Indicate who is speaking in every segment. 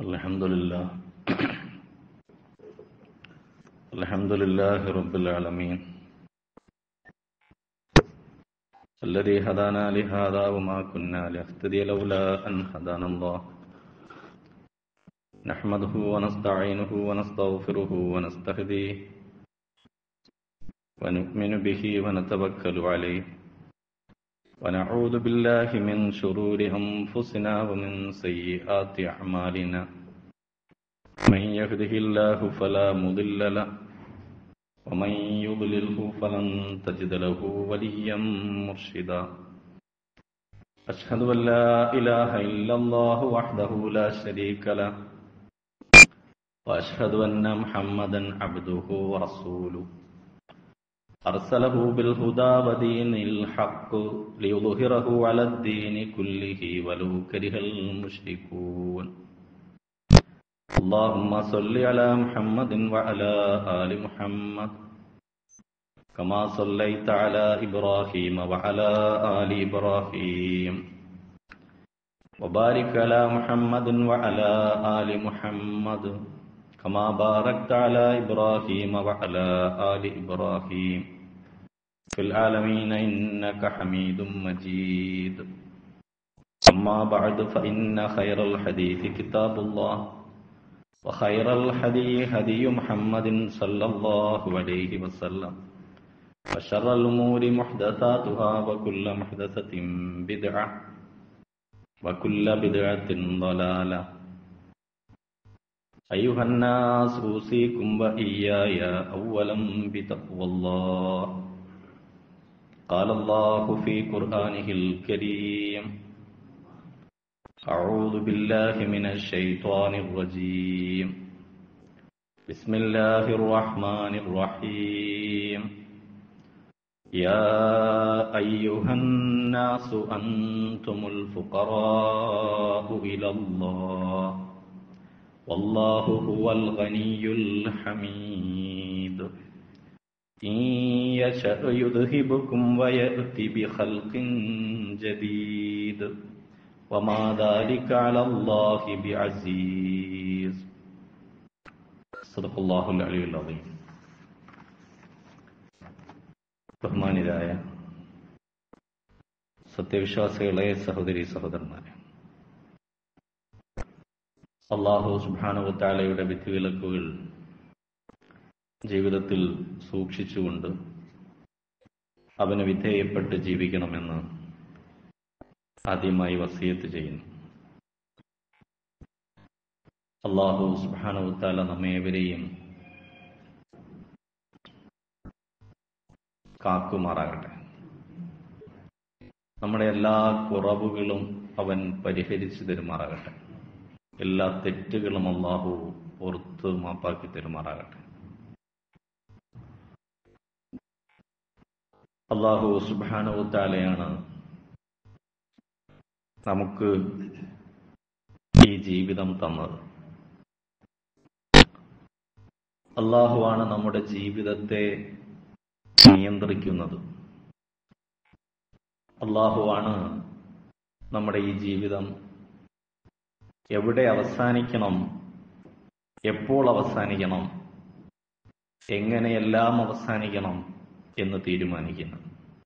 Speaker 1: الحمد لله الحمد لله رب العالمين الذي هدانا لهذا وما كنا لنهتدي لولا أن هدانا الله نحمده ونستعينه ونستغفره ونستهديه ونؤمن به ونتوكل عليه ونعوذ بالله من شرور أنفسنا ومن سيئات أعمالنا من يهده الله فلا مضل له ومن يضلله فلن تجد له وليا مرشدا أشهد أن لا إله إلا الله وحده لا شريك له وأشهد أن محمدا عبده ورسوله أرسله بالهدى ودين الحق ليظهره على الدين كله ولو كره المشركون اللهم صل على محمد وعلى آل محمد كما صليت على إبراهيم وعلى آل إبراهيم وبارك على محمد وعلى آل محمد كما باركت على إبراهيم وعلى آل إبراهيم في العالمين إنك حميد مجيد أما بعد فإن خير الحديث كتاب الله وخير الهدي هدي محمد صلى الله عليه وسلم وشر الأمور محدثاتها وكل محدثة بدعة وكل بدعة ضلالة أيها الناس أوصيكم وإياي أولا بتقوى الله قال الله في قرآنه الكريم أعوذ بالله من الشيطان الرجيم بسم الله الرحمن الرحيم يا أيها الناس أنتم الفقراء إلى الله والله هو الغني الحميد إن يشأ يذهبكم ويأتي بخلق جديد وما ذلك على الله بعزيز صدق الله العلي العظيم ബഹുമാനിരായ സത്യവിശ്വാസികളെ സഹോദരി സഹോദരന്മാരെ അള്ളാഹു സുബാനുവത്താലയുടെ വിധിവിലക്കുകൾ ജീവിതത്തിൽ സൂക്ഷിച്ചുകൊണ്ട് അവന് വിധേയപ്പെട്ട് ജീവിക്കണമെന്ന് ആദ്യമായി വസീയത്ത് ചെയ്യുന്നു അള്ളാഹു സുബാനുവത്താല നമ്മേവരെയും കാക്കുമാറാകട്ടെ നമ്മുടെ എല്ലാ കുറവുകളും അവൻ പരിഹരിച്ചു തരുമാറാകട്ടെ എല്ലാ തെറ്റുകളും അള്ളാഹു പുറത്ത് മാപ്പാക്കി തരുമാറാകട്ടെ അള്ളാഹു സുബാനുത്താലയാണ് നമുക്ക് ഈ ജീവിതം തന്നത് അള്ളാഹുവാണ് നമ്മുടെ ജീവിതത്തെ നിയന്ത്രിക്കുന്നത് അള്ളാഹുവാണ് നമ്മുടെ ഈ ജീവിതം എവിടെ അവസാനിക്കണം എപ്പോൾ അവസാനിക്കണം എങ്ങനെയെല്ലാം അവസാനിക്കണം എന്ന് തീരുമാനിക്കുന്നു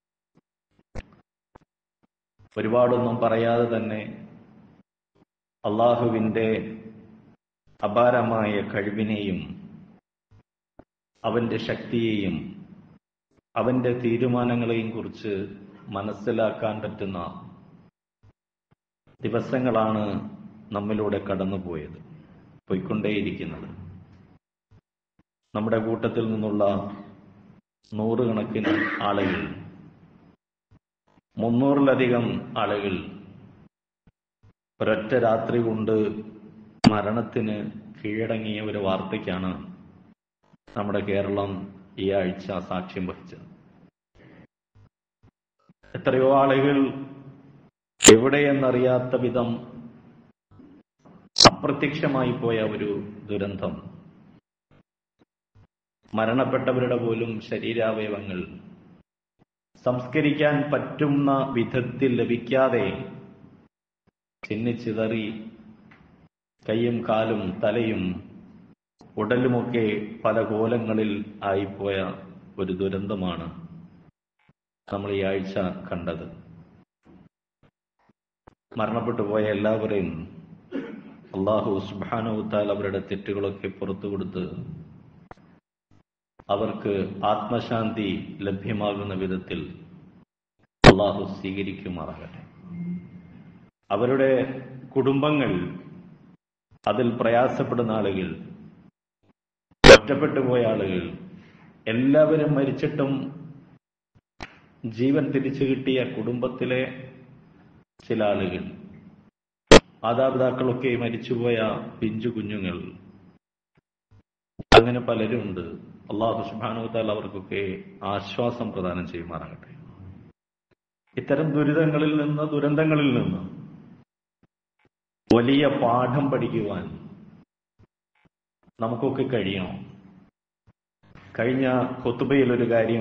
Speaker 1: ഒരുപാടൊന്നും പറയാതെ തന്നെ അള്ളാഹുവിൻ്റെ അപാരമായ കഴിവിനെയും അവന്റെ ശക്തിയെയും അവന്റെ തീരുമാനങ്ങളെയും കുറിച്ച് മനസ്സിലാക്കാൻ പറ്റുന്ന ദിവസങ്ങളാണ് നമ്മിലൂടെ കടന്നുപോയത് പോയിക്കൊണ്ടേയിരിക്കുന്നത് നമ്മുടെ കൂട്ടത്തിൽ നിന്നുള്ള നൂറുകണക്കിന് ആളുകൾ മുന്നൂറിലധികം ആളുകൾ ഒരൊറ്റ രാത്രി കൊണ്ട് മരണത്തിന് കീഴടങ്ങിയ ഒരു വാർത്തയ്ക്കാണ് നമ്മുടെ കേരളം ഈ ആഴ്ച സാക്ഷ്യം വഹിച്ചത് എത്രയോ ആളുകൾ എവിടെയെന്നറിയാത്ത വിധം അപ്രത്യക്ഷമായി പോയ ഒരു ദുരന്തം മരണപ്പെട്ടവരുടെ പോലും ശരീരാവയവങ്ങൾ സംസ്കരിക്കാൻ പറ്റുന്ന വിധത്തിൽ ലഭിക്കാതെ ചിന്നിച്ചിതറി കൈയും കാലും തലയും ഉടലുമൊക്കെ പല കോലങ്ങളിൽ ആയിപ്പോയ ഒരു ദുരന്തമാണ് നമ്മൾ ഈ ആഴ്ച കണ്ടത് മരണപ്പെട്ടു പോയ എല്ലാവരെയും അള്ളാഹു സുബാനുത്താൽ അവരുടെ തെറ്റുകളൊക്കെ പുറത്തു കൊടുത്ത് അവർക്ക് ആത്മശാന്തി ലഭ്യമാകുന്ന വിധത്തിൽ അള്ളാഹു സ്വീകരിക്കുമാറാകട്ടെ അവരുടെ കുടുംബങ്ങൾ അതിൽ പ്രയാസപ്പെടുന്ന ആളുകൾ ഒറ്റപ്പെട്ടു പോയ ആളുകൾ എല്ലാവരും മരിച്ചിട്ടും ജീവൻ തിരിച്ചു കിട്ടിയ കുടുംബത്തിലെ ചില ആളുകൾ മാതാപിതാക്കളൊക്കെ മരിച്ചുപോയ പിഞ്ചു കുഞ്ഞുങ്ങൾ അങ്ങനെ പലരുമുണ്ട് അള്ളാഹു സുബാനുത്താൽ അവർക്കൊക്കെ ആശ്വാസം പ്രദാനം ചെയ്യുമാറാകട്ടെ ഇത്തരം ദുരിതങ്ങളിൽ നിന്ന് ദുരന്തങ്ങളിൽ നിന്ന് വലിയ പാഠം പഠിക്കുവാൻ നമുക്കൊക്കെ കഴിയണം കഴിഞ്ഞ കൊത്തുബയിൽ ഒരു കാര്യം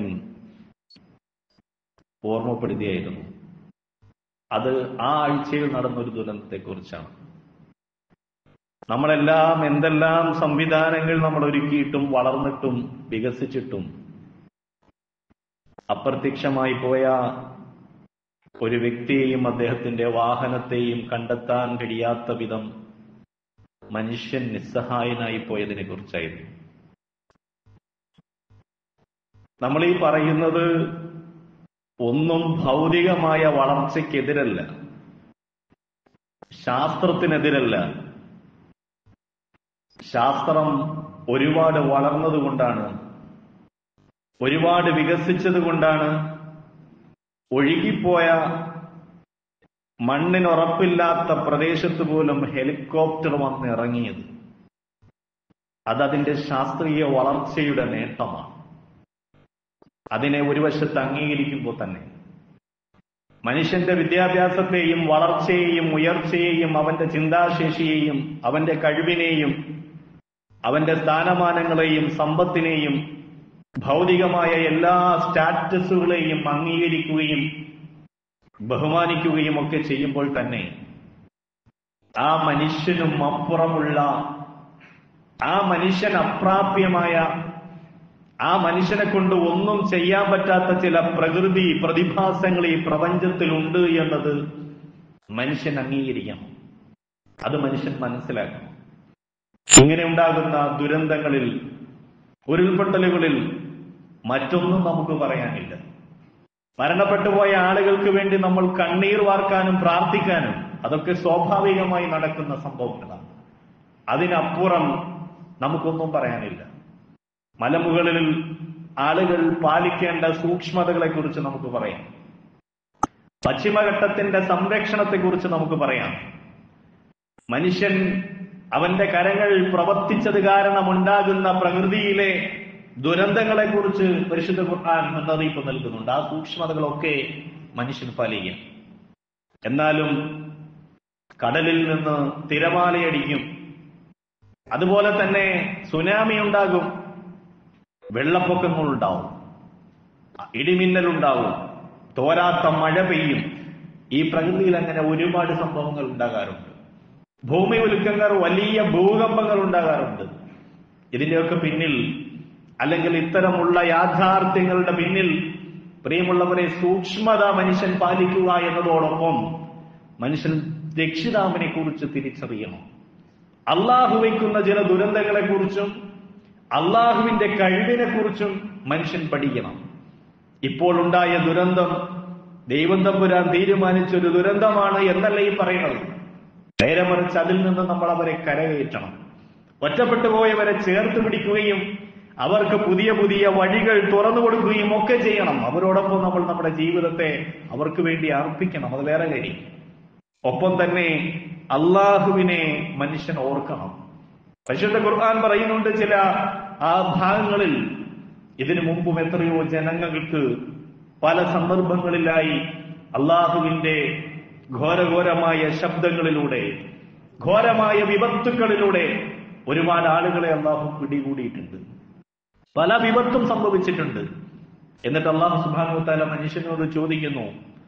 Speaker 1: ഓർമ്മപ്പെടുത്തിയായിരുന്നു അത് ആ ആഴ്ചയിൽ നടന്നൊരു ദുരന്തത്തെക്കുറിച്ചാണ് നമ്മളെല്ലാം എന്തെല്ലാം സംവിധാനങ്ങൾ നമ്മൾ ഒരുക്കിയിട്ടും വളർന്നിട്ടും വികസിച്ചിട്ടും അപ്രത്യക്ഷമായി പോയ ഒരു വ്യക്തിയെയും അദ്ദേഹത്തിന്റെ വാഹനത്തെയും കണ്ടെത്താൻ കഴിയാത്ത വിധം മനുഷ്യൻ നിസ്സഹായനായി പോയതിനെ കുറിച്ചായിരുന്നു നമ്മൾ ഈ പറയുന്നത് ഒന്നും ഭൗതികമായ വളർച്ചയ്ക്കെതിരല്ല ശാസ്ത്രത്തിനെതിരല്ല ശാസ്ത്രം ഒരുപാട് വളർന്നതുകൊണ്ടാണ് ഒരുപാട് വികസിച്ചത് കൊണ്ടാണ് ഒഴുകിപ്പോയ മണ്ണിനുറപ്പില്ലാത്ത പ്രദേശത്ത് പോലും ഹെലികോപ്റ്റർ വന്ന് ഇറങ്ങിയത് അതതിന്റെ ശാസ്ത്രീയ വളർച്ചയുടെ നേട്ടമാണ് അതിനെ ഒരു വശത്ത് അംഗീകരിക്കുമ്പോൾ തന്നെ മനുഷ്യന്റെ വിദ്യാഭ്യാസത്തെയും വളർച്ചയെയും ഉയർച്ചയെയും അവന്റെ ചിന്താശേഷിയെയും അവന്റെ കഴിവിനെയും അവന്റെ സ്ഥാനമാനങ്ങളെയും സമ്പത്തിനെയും ഭൗതികമായ എല്ലാ സ്റ്റാറ്റസുകളെയും അംഗീകരിക്കുകയും ബഹുമാനിക്കുകയും ഒക്കെ ചെയ്യുമ്പോൾ തന്നെ ആ മനുഷ്യനും അപ്പുറമുള്ള ആ മനുഷ്യൻ അപ്രാപ്യമായ ആ മനുഷ്യനെ കൊണ്ട് ഒന്നും ചെയ്യാൻ പറ്റാത്ത ചില പ്രകൃതി പ്രതിഭാസങ്ങൾ ഈ പ്രപഞ്ചത്തിലുണ്ട് എന്നത് മനുഷ്യൻ അംഗീകരിക്കണം അത് മനുഷ്യൻ മനസ്സിലാക്കണം ഇങ്ങനെ ഉണ്ടാകുന്ന ദുരന്തങ്ങളിൽ ഉരുൾപൊട്ടലുകളിൽ മറ്റൊന്നും നമുക്ക് പറയാനില്ല മരണപ്പെട്ടുപോയ ആളുകൾക്ക് വേണ്ടി നമ്മൾ കണ്ണീർ വാർക്കാനും പ്രാർത്ഥിക്കാനും അതൊക്കെ സ്വാഭാവികമായി നടക്കുന്ന സംഭവങ്ങളാണ് അതിനപ്പുറം നമുക്കൊന്നും പറയാനില്ല മലമുകളിൽ ആളുകൾ പാലിക്കേണ്ട സൂക്ഷ്മതകളെ കുറിച്ച് നമുക്ക് പറയാം പശ്ചിമഘട്ടത്തിന്റെ സംരക്ഷണത്തെക്കുറിച്ച് നമുക്ക് പറയാം മനുഷ്യൻ അവന്റെ കരങ്ങൾ പ്രവർത്തിച്ചത് കാരണമുണ്ടാകുന്ന പ്രകൃതിയിലെ ദുരന്തങ്ങളെക്കുറിച്ച് പരിശുദ്ധ ഖുർആൻ മുന്നറിയിപ്പ് നൽകുന്നുണ്ട് ആ സൂക്ഷ്മതകളൊക്കെ മനുഷ്യൻ പാലിക്കും എന്നാലും കടലിൽ നിന്ന് തിരമാലയടിക്കും അതുപോലെ തന്നെ സുനാമി ഉണ്ടാകും വെള്ളപ്പൊക്കങ്ങൾ ഉണ്ടാവും ഇടിമിന്നലുണ്ടാവും തോരാത്ത മഴ പെയ്യും ഈ പ്രകൃതിയിൽ അങ്ങനെ ഒരുപാട് സംഭവങ്ങൾ ഉണ്ടാകാറുണ്ട് ഭൂമി ഉൽക്കങ്ങൾ വലിയ ഭൂകമ്പങ്ങൾ ഉണ്ടാകാറുണ്ട് ഇതിന്റെയൊക്കെ പിന്നിൽ അല്ലെങ്കിൽ ഇത്തരമുള്ള യാഥാർത്ഥ്യങ്ങളുടെ പിന്നിൽ പ്രിയമുള്ളവരെ സൂക്ഷ്മത മനുഷ്യൻ പാലിക്കുക എന്നതോടൊപ്പം മനുഷ്യൻ രക്ഷിതാവിനെ കുറിച്ച് തിരിച്ചറിയണം അള്ളാഹു വയ്ക്കുന്ന ചില ദുരന്തങ്ങളെ കുറിച്ചും അള്ളാഹുവിന്റെ കഴിവിനെ കുറിച്ചും മനുഷ്യൻ പഠിക്കണം ഇപ്പോൾ ഉണ്ടായ ദുരന്തം ദൈവം തമ്പുരാൻ തീരുമാനിച്ചൊരു ദുരന്തമാണ് എന്നല്ല ഈ പറയുന്നത് നേരെ മറിച്ച് അതിൽ നിന്ന് നമ്മൾ അവരെ കരകയറ്റണം ഒറ്റപ്പെട്ടു പോയവരെ ചേർത്ത് പിടിക്കുകയും അവർക്ക് പുതിയ പുതിയ വഴികൾ തുറന്നു കൊടുക്കുകയും ഒക്കെ ചെയ്യണം അവരോടൊപ്പം നമ്മൾ നമ്മുടെ ജീവിതത്തെ അവർക്ക് വേണ്ടി അർപ്പിക്കണം അത് വേറെ കാര്യം ഒപ്പം തന്നെ അള്ളാഹുവിനെ മനുഷ്യൻ ഓർക്കണം പരിശുദ്ധ ഖുർആൻ പറയുന്നുണ്ട് ചില ആ ഭാഗങ്ങളിൽ ഇതിനു മുമ്പും എത്രയോ ജനങ്ങൾക്ക് പല സന്ദർഭങ്ങളിലായി അള്ളാഹുവിന്റെ ഘോരഘോരമായ ശബ്ദങ്ങളിലൂടെ ഘോരമായ വിപത്തുക്കളിലൂടെ ഒരുപാട് ആളുകളെ അള്ളാഹു പിടികൂടിയിട്ടുണ്ട് പല വിപത്തും സംഭവിച്ചിട്ടുണ്ട് എന്നിട്ട് അള്ളാഹു സുബാനു താല മനുഷ്യനോട് ചോദിക്കുന്നു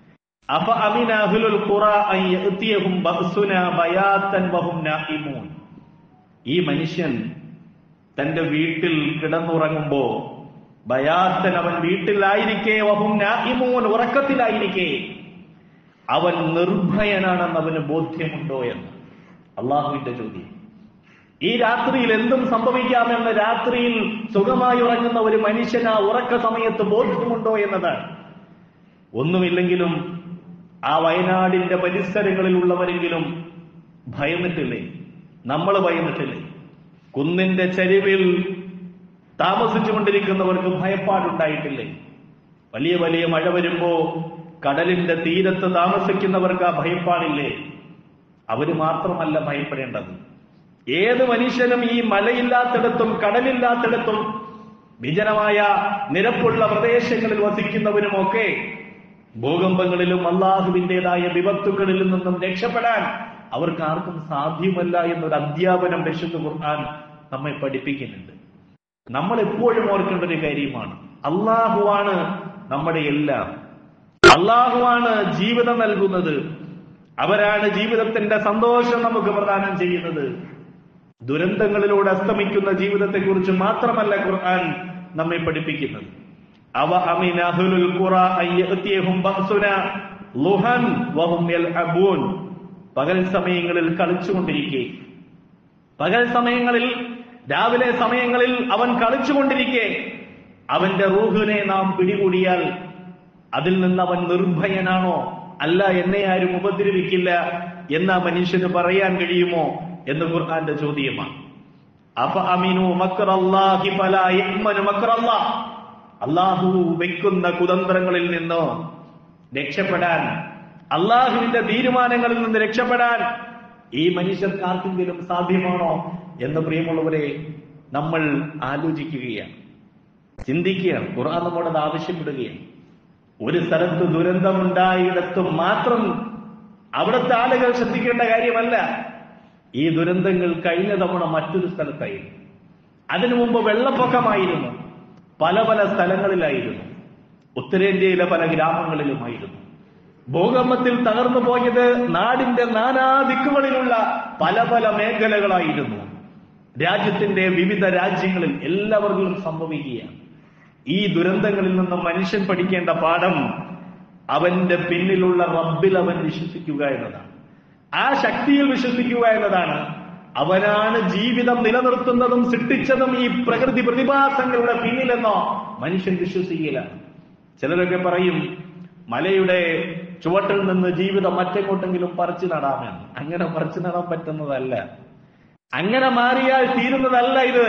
Speaker 1: അഫ അമിന അഹ്ലുൽ ഖുറ അൻ യഅതിയഹും ബഅസുന ബയാതൻ വഹും നാഇമൂൻ ഈ മനുഷ്യൻ തന്റെ വീട്ടിൽ കിടന്നുറങ്ങുമ്പോ ബയാത്തൻ അവൻ വീട്ടിലായിരിക്കെ വഹും നാഇമൂൻ ഉറക്കത്തിലായിരിക്കെ അവൻ നിർഭയനാണെന്ന് അവന് ബോധ്യമുണ്ടോ എന്ന് അള്ളാഹുവിന്റെ ചോദ്യം ഈ രാത്രിയിൽ എന്തും സംഭവിക്കാമെന്ന് രാത്രിയിൽ സുഖമായി ഉറങ്ങുന്ന ഒരു മനുഷ്യന് ആ ഉറക്ക സമയത്ത് ബോധ്യമുണ്ടോ എന്നതാണ് ഒന്നുമില്ലെങ്കിലും ആ വയനാടിന്റെ പരിസരങ്ങളിലുള്ളവരെങ്കിലും ഭയന്നിട്ടില്ലേ നമ്മൾ ഭയന്നിട്ടില്ലേ കുന്നിന്റെ ചരിവിൽ താമസിച്ചുകൊണ്ടിരിക്കുന്നവർക്ക് ഭയപ്പാടുണ്ടായിട്ടില്ലേ വലിയ വലിയ മഴ വരുമ്പോ കടലിന്റെ തീരത്ത് താമസിക്കുന്നവർക്ക് ആ ഭയപ്പാടില്ലേ അവര് മാത്രമല്ല ഭയപ്പെടേണ്ടത് ഏത് മനുഷ്യനും ഈ മലയില്ലാത്തിടത്തും കടലില്ലാത്തിടത്തും വിജനമായ നിരപ്പുള്ള പ്രദേശങ്ങളിൽ വസിക്കുന്നവരുമൊക്കെ ഭൂകമ്പങ്ങളിലും അള്ളാഹുവിന്റേതായ വിപത്തുകളിൽ നിന്നും രക്ഷപ്പെടാൻ അവർക്ക് ആർക്കും സാധ്യമല്ല എന്നൊരു അധ്യാപനം വിശുദ്ധ ഖുർആൻ നമ്മെ പഠിപ്പിക്കുന്നുണ്ട് നമ്മൾ എപ്പോഴും ഓർക്കേണ്ട ഒരു കാര്യമാണ് അള്ളാഹുവാണ് നമ്മുടെ എല്ലാം അള്ളാഹുവാണ് ജീവിതം നൽകുന്നത് അവരാണ് ജീവിതത്തിന്റെ സന്തോഷം നമുക്ക് പ്രദാനം ചെയ്യുന്നത് ദുരന്തങ്ങളിലൂടെ അസ്തമിക്കുന്ന ജീവിതത്തെക്കുറിച്ച് മാത്രമല്ല ഖുർആൻ നമ്മെ പഠിപ്പിക്കുന്നത് അവ അമിന അഹ്ലുൽ ഖുറ അയ്യത്തിയഹും ബഅസുന ളുഹൻ വഹും യൽഅബൂൻ പകൽ സമയങ്ങളിൽ കളിച്ചുകൊണ്ടിരിക്കെ പകൽ സമയങ്ങളിൽ രാവിലെ സമയങ്ങളിൽ അവൻ കളിച്ചുകൊണ്ടിരിക്കെ അവന്റെ റൂഹിനെ നാം പിടികൂടിയാൽ അതിൽ നിന്ന് അവൻ നിർഭയനാണോ അല്ല എന്നെ ആരും ഉപദ്രവിക്കില്ല എന്ന് ആ മനുഷ്യന് പറയാൻ കഴിയുമോ എന്ന് ഖുർആന്റെ ചോദ്യമാണ് അഫ അമിനു മക്റല്ലാഹി ഫലാ യഅ്മനു മക്റല്ലാഹ് അള്ളാഹു വെക്കുന്ന കുതന്ത്രങ്ങളിൽ നിന്ന് രക്ഷപ്പെടാൻ അള്ളാഹുവിന്റെ തീരുമാനങ്ങളിൽ നിന്ന് രക്ഷപ്പെടാൻ ഈ മനുഷ്യർക്ക് ആർക്കെങ്കിലും സാധ്യമാണോ എന്ന് പ്രിയമുള്ളവരെ നമ്മൾ ആലോചിക്കുകയാണ് ചിന്തിക്കുകയാണ് ഖുർആൻ നമ്മോടത് ആവശ്യപ്പെടുകയാണ് ഒരു സ്ഥലത്ത് ദുരന്തമുണ്ടായിടത്തും മാത്രം അവിടുത്തെ ആളുകൾ ശ്രദ്ധിക്കേണ്ട കാര്യമല്ല ഈ ദുരന്തങ്ങൾ കഴിഞ്ഞ തവണ മറ്റൊരു സ്ഥലത്തായിരുന്നു അതിനു മുമ്പ് വെള്ളപ്പൊക്കമായിരുന്നു പല പല സ്ഥലങ്ങളിലായിരുന്നു ഉത്തരേന്ത്യയിലെ പല ഗ്രാമങ്ങളിലുമായിരുന്നു ഭൂകമ്പത്തിൽ തകർന്നു പോയത് നാടിന്റെ നാനാ ദിക്കുകളിലുള്ള പല പല മേഖലകളായിരുന്നു രാജ്യത്തിന്റെ വിവിധ രാജ്യങ്ങളിൽ എല്ലാവർക്കും സംഭവിക്കുകയാണ് ഈ ദുരന്തങ്ങളിൽ നിന്നും മനുഷ്യൻ പഠിക്കേണ്ട പാഠം അവന്റെ പിന്നിലുള്ള റബ്ബിൽ അവൻ വിശ്വസിക്കുക എന്നതാണ് ആ ശക്തിയിൽ വിശ്വസിക്കുക എന്നതാണ് അവനാണ് ജീവിതം നിലനിർത്തുന്നതും സൃഷ്ടിച്ചതും ഈ പ്രകൃതി പ്രതിഭാസങ്ങളുടെ പിന്നിലെന്നോ മനുഷ്യൻ വിശ്വസിക്കുകയിലാണ് ചിലരൊക്കെ പറയും മലയുടെ ചുവട്ടിൽ നിന്ന് ജീവിതം മറ്റെങ്ങോട്ടെങ്കിലും പറിച്ചു നടാമെന്ന് അങ്ങനെ പറിച്ചു നടാൻ പറ്റുന്നതല്ല അങ്ങനെ മാറിയാൽ തീരുന്നതല്ല ഇത്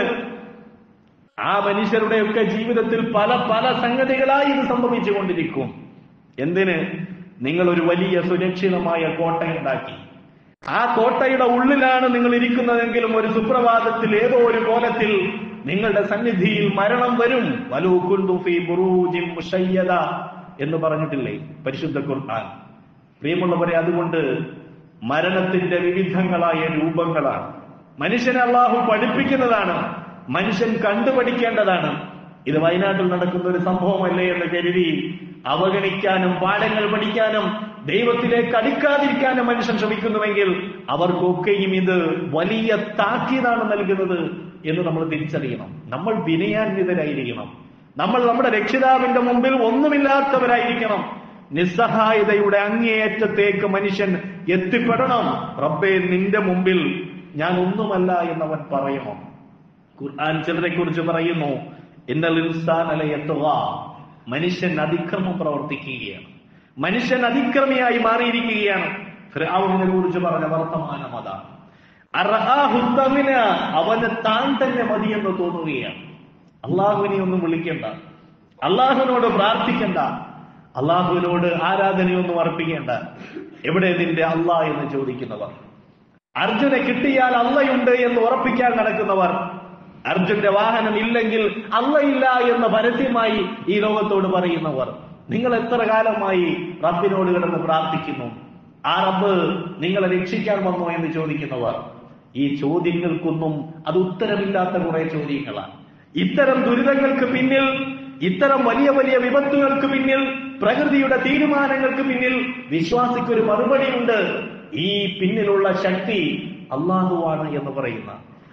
Speaker 1: ആ മനുഷ്യരുടെയൊക്കെ ജീവിതത്തിൽ പല പല സംഗതികളായി ഇത് സംഭവിച്ചുകൊണ്ടിരിക്കും എന്തിന് നിങ്ങൾ ഒരു വലിയ സുരക്ഷിതമായ കോട്ടയുണ്ടാക്കി ആ കോട്ടയുടെ ഉള്ളിലാണ് നിങ്ങൾ ഇരിക്കുന്നതെങ്കിലും ഒരു സുപ്രഭാതത്തിൽ ഏതോ ഒരു കോലത്തിൽ നിങ്ങളുടെ സന്നിധിയിൽ മരണം വരും വലൂ കുന്തു ഫീ ബുറൂജിൻ മുശയ്യദ എന്ന് പറഞ്ഞിട്ടില്ലേ പരിശുദ്ധ ഖുർആൻ പ്രിയമുള്ളവരെ അതുകൊണ്ട് മരണത്തിന്റെ വിവിധങ്ങളായ രൂപങ്ങളാണ് മനുഷ്യനെ അള്ളാഹു പഠിപ്പിക്കുന്നതാണ് മനുഷ്യൻ കണ്ടുപഠിക്കേണ്ടതാണ് ഇത് വയനാട്ടിൽ നടക്കുന്ന ഒരു സംഭവമല്ലേ എന്ന് കരുതി അവഗണിക്കാനും പാഠങ്ങൾ പഠിക്കാനും ദൈവത്തിലേക്ക് അടുക്കാതിരിക്കാനും മനുഷ്യൻ ശ്രമിക്കുന്നുവെങ്കിൽ അവർക്കൊക്കെയും ഇത് വലിയ താക്കീതാണ് നൽകുന്നത് എന്ന് നമ്മൾ തിരിച്ചറിയണം നമ്മൾ വിനയാന്വിതരായിരിക്കണം നമ്മൾ നമ്മുടെ രക്ഷിതാവിന്റെ മുമ്പിൽ ഒന്നുമില്ലാത്തവരായിരിക്കണം നിസ്സഹായതയുടെ അങ്ങേയറ്റത്തേക്ക് മനുഷ്യൻ എത്തിപ്പെടണം റബ്ബേ നിന്റെ മുമ്പിൽ ഞാൻ ഒന്നുമല്ല എന്നവൻ പറയണം ഖുർആൻ ചിലരെ കുറിച്ച് പറയുന്നു ഇന്നൽ ഇൻസാൻ അലയത്തുക മനുഷ്യൻ അതിക്രമം പ്രവർത്തിക്കുകയാണ് മനുഷ്യൻ അതിക്രമിയായി മാറിയിരിക്കുകയാണ് ഫിർഔനെ കുറിച്ച് പറഞ്ഞ വർത്തമാനം അതാണ് അർഹാഹുത്തമിന് അവന് താൻ തന്നെ മതിയെന്ന് തോന്നുകയാണ് അള്ളാഹുവിനെ ഒന്നും വിളിക്കണ്ട അള്ളാഹുവിനോട് പ്രാർത്ഥിക്കണ്ട അള്ളാഹുവിനോട് ആരാധനയൊന്നും അർപ്പിക്കേണ്ട എവിടെ നിന്റെ അള്ളാ എന്ന് ചോദിക്കുന്നവർ അർജുനെ കിട്ടിയാൽ അള്ളയുണ്ട് എന്ന് ഉറപ്പിക്കാൻ നടക്കുന്നവർ അർജുന്റെ വാഹനം ഇല്ലെങ്കിൽ അള്ളയില്ല എന്ന് പരസ്യമായി ഈ ലോകത്തോട് പറയുന്നവർ നിങ്ങൾ എത്ര കാലമായി റബ്ബിനോട് കിടന്ന് പ്രാർത്ഥിക്കുന്നു ആ റബ്ബ് നിങ്ങളെ രക്ഷിക്കാൻ വന്നോ എന്ന് ചോദിക്കുന്നവർ ഈ ചോദ്യങ്ങൾക്കൊന്നും അത് ഉത്തരമില്ലാത്ത കുറെ ചോദ്യങ്ങളാണ് ഇത്തരം ദുരിതങ്ങൾക്ക് പിന്നിൽ ഇത്തരം വലിയ വലിയ വിപത്തുകൾക്ക് പിന്നിൽ പ്രകൃതിയുടെ തീരുമാനങ്ങൾക്ക് പിന്നിൽ വിശ്വാസിക്കൊരു ഒരു മറുപടിയുണ്ട് ഈ പിന്നിലുള്ള ശക്തി അള്ളാഹുവാണ് എന്ന് പറയുന്ന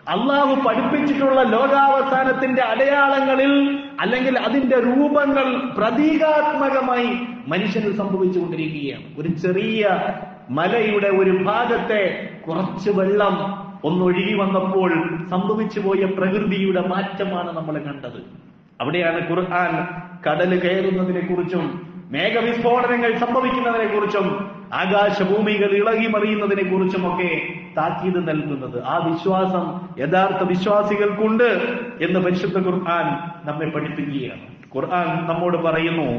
Speaker 1: അള്ളാഹു പഠിപ്പിച്ചിട്ടുള്ള ലോകാവസാനത്തിന്റെ അടയാളങ്ങളിൽ അല്ലെങ്കിൽ അതിന്റെ രൂപങ്ങൾ പ്രതീകാത്മകമായി മനുഷ്യന് സംഭവിച്ചുകൊണ്ടിരിക്കുകയാണ് ഒരു ചെറിയ മലയുടെ ഒരു ഭാഗത്തെ കുറച്ച് വെള്ളം ഒന്നൊഴുകി വന്നപ്പോൾ സംഭവിച്ചു പോയ പ്രകൃതിയുടെ മാറ്റമാണ് നമ്മൾ കണ്ടത് അവിടെയാണ് ഖുർആൻ കടല് കയറുന്നതിനെ കുറിച്ചും മേഘവിസ്ഫോടനങ്ങൾ സംഭവിക്കുന്നതിനെ കുറിച്ചും ആകാശഭൂമികൾ ഇളകി മറിയുന്നതിനെ കുറിച്ചുമൊക്കെ താക്കീത് നൽകുന്നത് ആ വിശ്വാസം യഥാർത്ഥ വിശ്വാസികൾക്കുണ്ട് എന്ന് പരിശുദ്ധ ഖുർആൻ നമ്മെ പഠിപ്പിക്കുകയാണ് ഖുർആൻ നമ്മോട് പറയുന്നു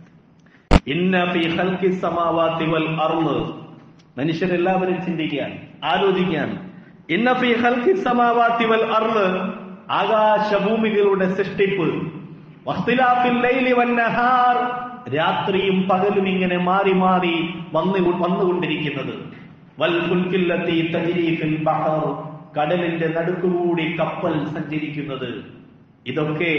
Speaker 1: ഇന്ന ഫീ ഖൽഖി സമാവാതി വൽ അർള് മനുഷ്യരെല്ലാവരും ചിന്തിക്കാൻ ആലോചിക്കാൻ ഇന്ന ഫീ ഖൽഖി സമാവാതി വൽ അർള് ആകാശഭൂമികളുടെ സൃഷ്ടിപ്പ് വഖ്തിലാഫിൽ ലൈലി വൻ നഹാർ രാത്രിയും പകലും ഇങ്ങനെ മാറി മാറി വന്നു വന്നുകൊണ്ടിരിക്കുന്നത് വൽ ഫുൽക്കില്ലത്തി തജ്രി ഫിൽ ബഹർ കടലിന്റെ നടുക്കുകൂടി കപ്പൽ സഞ്ചരിക്കുന്നത് ഇതൊക്കെ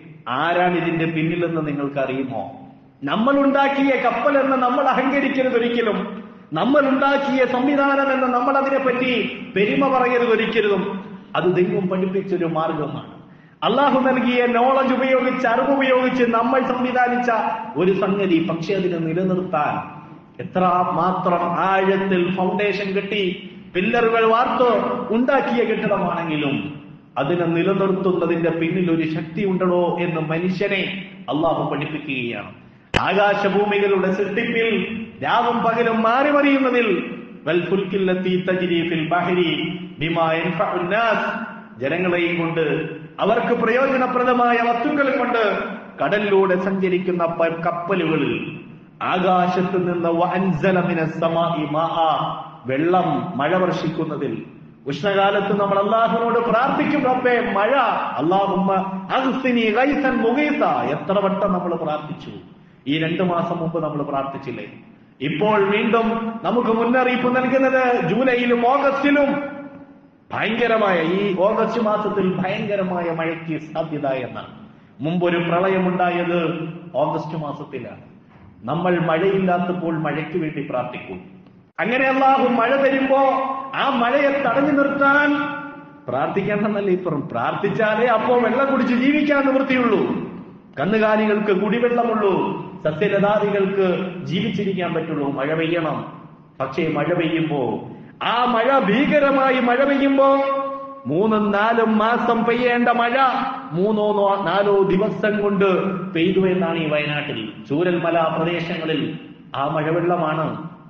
Speaker 1: ആരാണ് ഇതിന്റെ പിന്നിലെന്ന് നിങ്ങൾക്ക് അറിയുമോ നമ്മൾ ഉണ്ടാക്കിയ കപ്പൽ എന്ന് നമ്മൾ അഹങ്കരിക്കരുത് ഒരിക്കലും നമ്മൾ ഉണ്ടാക്കിയ സംവിധാനം എന്ന് നമ്മൾ അതിനെപ്പറ്റി പെരുമ പറയരുത് ഒരിക്കലും അത് ദൈവം പഠിപ്പിച്ചൊരു മാർഗമാണ് അള്ളാഹു നൽകിയ നോളജ് ഉപയോഗിച്ച് അറിവ് ഉപയോഗിച്ച് നമ്മൾ സംവിധാനിച്ച ഒരു സംഗതി പക്ഷെ അതിനെ നിലനിർത്താൻ എത്ര മാത്രം ആഴത്തിൽ ഫൗണ്ടേഷൻ കെട്ടി പില്ലറുകൾ വാർത്ത് ഉണ്ടാക്കിയ കെട്ടിടമാണെങ്കിലും അതിനെ നിലനിർത്തുന്നതിന്റെ പിന്നിൽ ഒരു ശക്തി ഉണ്ടോ എന്ന് മനുഷ്യനെ അള്ളാഹു പഠിപ്പിക്കുകയാണ് ആകാശഭൂമികളുടെ സൃഷ്ടിപ്പിൽ രാവും പകലും മാറി മറിയുന്നതിൽ വൽ ഫുൽക്കില്ലത്തി തജ്രി ഫിൽ ബഹരി ബിമാ യൻഫഉ നാസ് ജനങ്ങളെയും കൊണ്ട് അവർക്ക് പ്രയോജനപ്രദമായ വസ്തുക്കളും കൊണ്ട് കടലിലൂടെ സഞ്ചരിക്കുന്ന പ- കപ്പലുകളിൽ ആകാശത്ത് നിന്ന് വഅൻസല മിനസ് സമാഇ മാഅ വെള്ളം മഴ വർഷിക്കുന്നതിൽ ഉഷ്ണകാലത്ത് നമ്മൾ അള്ളാഹുവിനോട് പ്രാർത്ഥിക്കും റബ്ബേ മഴ അള്ളാഹുമ്മ അഗ്സിനി ഗൈസൻ മുഗീസ എത്ര വട്ടം നമ്മൾ പ്രാർത്ഥിച്ചു ഈ രണ്ടു മാസം മുമ്പ് നമ്മൾ പ്രാർത്ഥിച്ചില്ലേ ഇപ്പോൾ വീണ്ടും നമുക്ക് മുന്നറിയിപ്പ് നൽകുന്നത് ജൂലൈയിലും ഓഗസ്റ്റിലും ഭയങ്കരമായ ഈ ഓഗസ്റ്റ് മാസത്തിൽ ഭയങ്കരമായ മഴയ്ക്ക് സാധ്യത എന്നാണ് മുമ്പൊരു പ്രളയമുണ്ടായത് ഓഗസ്റ്റ് മാസത്തിലാണ് നമ്മൾ മഴയില്ലാത്തപ്പോൾ മഴയ്ക്ക് വേണ്ടി പ്രാർത്ഥിക്കും അങ്ങനെ അള്ളാഹു മഴ തരുമ്പോ ആ മഴയെ തടഞ്ഞു നിർത്താൻ പ്രാർത്ഥിക്കേണ്ടെന്നല്ല ഇപ്പുറം പ്രാർത്ഥിച്ചാലേ അപ്പോ വെള്ളം കുടിച്ച് ജീവിക്കാൻ നിവൃത്തിയുള്ളൂ കന്നുകാലികൾക്ക് കുടിവെള്ളമുള്ളൂ സസ്യലതാദികൾക്ക് ജീവിച്ചിരിക്കാൻ പറ്റുള്ളൂ മഴ പെയ്യണം പക്ഷേ മഴ പെയ്യുമ്പോ ആ മഴ ഭീകരമായി മഴ പെയ്യുമ്പോ മൂന്നും നാലും മാസം പെയ്യേണ്ട മഴ മൂന്നോ നോ- നാലോ ദിവസം കൊണ്ട് പെയ്തു എന്നാണ് ഈ വയനാട്ടിൽ ചൂരൽമല പ്രദേശങ്ങളിൽ ആ മഴവെള്ളമാണ്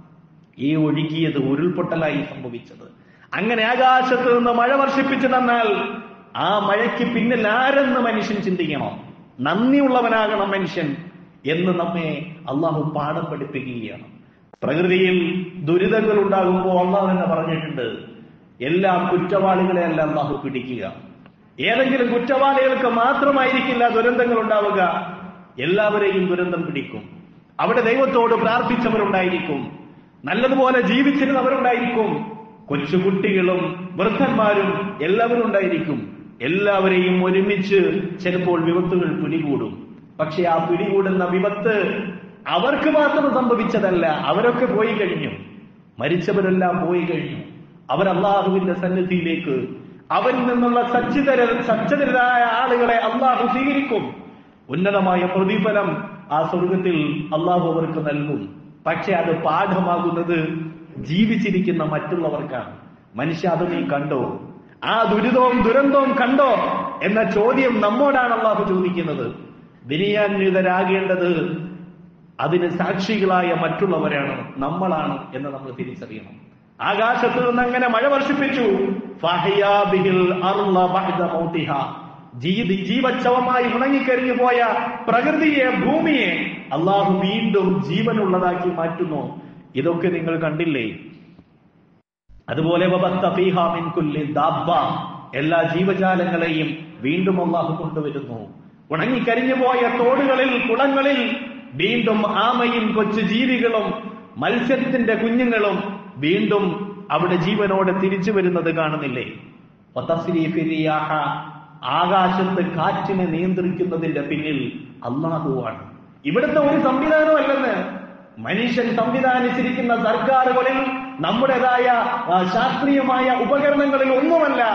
Speaker 1: ഈ ഒഴുകിയത് ഉരുൾപൊട്ടലായി സംഭവിച്ചത് അങ്ങനെ ആകാശത്ത് നിന്ന് മഴ വർഷിപ്പിച്ചു തന്നാൽ ആ മഴയ്ക്ക് പിന്നിൽ ആരെന്ന് മനുഷ്യൻ ചിന്തിക്കണം നന്ദിയുള്ളവനാകണം മനുഷ്യൻ എന്ന് നമ്മെ അള്ളാഹു പാഠം പഠിപ്പിക്കുകയാണ് പ്രകൃതിയിൽ ദുരിതങ്ങൾ ഉണ്ടാകുമ്പോൾ അള്ളാഹു തന്നെ പറഞ്ഞിട്ടുണ്ട് എല്ലാം കുറ്റവാളികളെ അല്ല അള്ളാഹു പിടിക്കുക ഏതെങ്കിലും കുറ്റവാളികൾക്ക് മാത്രമായിരിക്കില്ല ദുരന്തങ്ങൾ ഉണ്ടാവുക എല്ലാവരെയും ദുരന്തം പിടിക്കും അവിടെ ദൈവത്തോട് പ്രാർത്ഥിച്ചവരുണ്ടായിരിക്കും നല്ലതുപോലെ ജീവിച്ചിരുന്നവരുണ്ടായിരിക്കും കൊച്ചുകുട്ടികളും വൃദ്ധന്മാരും എല്ലാവരും ഉണ്ടായിരിക്കും എല്ലാവരെയും ഒരുമിച്ച് ചിലപ്പോൾ വിപത്തുകൾ പിടികൂടും പക്ഷെ ആ പിടികൂടുന്ന വിപത്ത് അവർക്ക് മാത്രം സംഭവിച്ചതല്ല അവരൊക്കെ പോയി കഴിഞ്ഞു മരിച്ചവരെല്ലാം പോയി കഴിഞ്ഞു അവർ അള്ളാഹുവിന്റെ സന്നിധിയിലേക്ക് അവരിൽ നിന്നുള്ള സച്ചിതര സച്ചരിതരായ ആളുകളെ അള്ളാഹു സ്വീകരിക്കും ഉന്നതമായ പ്രതിഫലം ആ സ്വർഗത്തിൽ അള്ളാഹു അവർക്ക് നൽകും പക്ഷെ അത് പാഠമാകുന്നത് ജീവിച്ചിരിക്കുന്ന മറ്റുള്ളവർക്കാണ് മനുഷ്യ അത് നീ കണ്ടോ ആ ദുരിതവും ദുരന്തവും കണ്ടോ എന്ന ചോദ്യം നമ്മോടാണ് അള്ളാഹു ചോദിക്കുന്നത് ബിരിയാന്വിതരാകേണ്ടത് അതിന് സാക്ഷികളായ മറ്റുള്ളവരാണ് നമ്മളാണ് എന്ന് നമ്മൾ തിരിച്ചറിയണം ആകാശത്ത് നിന്ന് അങ്ങനെ മഴ വർഷിപ്പിച്ചു ഫഹയാ ബിഹിൽ അർള ബഅദ മൗതിഹ. ജീ- ജീവച്ഛവമായി ഉണങ്ങിക്കരിഞ്ഞു പോയ പ്രകൃതിയെ ഭൂമിയെ അള്ളാഹു വീണ്ടും ജീവനുള്ളതാക്കി മാറ്റുന്നു ഇതൊക്കെ നിങ്ങൾ കണ്ടില്ലേ അതുപോലെ വബത്ത ഫീഹാ മിൻ കുല്ലി ദാബ്ബ. എല്ലാ ജീവജാലങ്ങളെയും വീണ്ടും അള്ളാഹു കൊണ്ടുവരുന്നു ഉണങ്ങിക്കരിഞ്ഞു പോയ തോടുകളിൽ കുളങ്ങളിൽ വീണ്ടും ആമയും കൊച്ചു ജീവികളും മത്സ്യത്തിന്റെ കുഞ്ഞുങ്ങളും വീണ്ടും അവിടെ ജീവനോടെ തിരിച്ചു വരുന്നത് കാണുന്നില്ലേ വതസ്രീഫി റിയാഹ. ആകാശത്ത് കാറ്റിനെ നിയന്ത്രിക്കുന്നതിന്റെ പിന്നിൽ അള്ളാഹുവാണ് ഇവിടുത്തെ ഒരു സംവിധാനമല്ലെന്ന് മനുഷ്യൻ സംവിധാനിച്ചിരിക്കുന്ന സർക്കാരുകളിൽ നമ്മുടേതായ ആ, ശാസ്ത്രീയമായ ഉപകരണങ്ങളിൽ ഒന്നുമല്ല